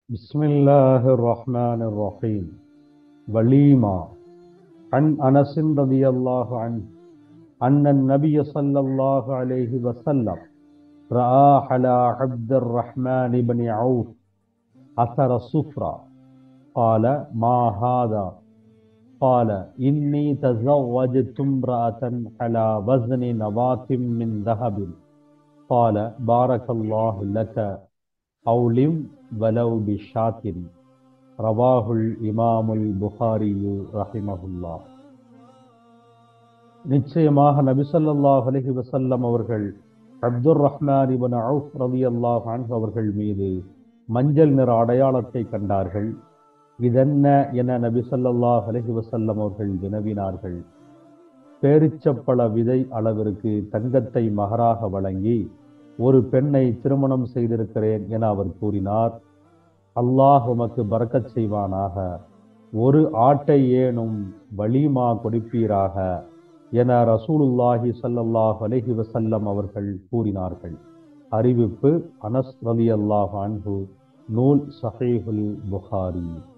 بسم الله الرحمن الرحيم وليمة عن أنس رضي الله عنه أن النبي صلى الله عليه وسلم رأى على عبد الرحمن بن عوف أثر الصفرة قال ما هذا قال إني تزوجت امرأة على وزن نبات من ذهب قال بارك الله لك أولم ولو بشاكر رواه الإمام البخاري رحمه الله நிச்சயமாக நபிசல்லாஹ் அலஹி வசல்லம் அவர்கள் அப்துர் ரஹ்மான் இபன் அவுஃப் ரவி அல்லாஹ் அவர்கள் மீது மஞ்சள் நிற அடையாளத்தை கண்டார்கள் இதென்ன என நபி ஸல்லல்லாஹு அலைஹி வஸல்லம் அவர்கள் வினவினார்கள் பேரிச்சப்பழ விதை அளவிற்கு தங்கத்தை மகராக வழங்கி ஒரு பெண்ணை திருமணம் செய்திருக்கிறேன் என அவர் கூறினார் அல்லாஹ் உமக்கு பறக்கச் செய்வானாக ஒரு ஆட்டை ஏனும் வலிமா கொடுப்பீராக என ரசூலுல்லாஹி ஸல்லல்லாஹு அலைஹி வஸல்லம் அவர்கள் கூறினார்கள் அறிவிப்பு அனஸ் ரலியல்லாஹு அன்ஹு நூல் சஹீஹுல் புகாரி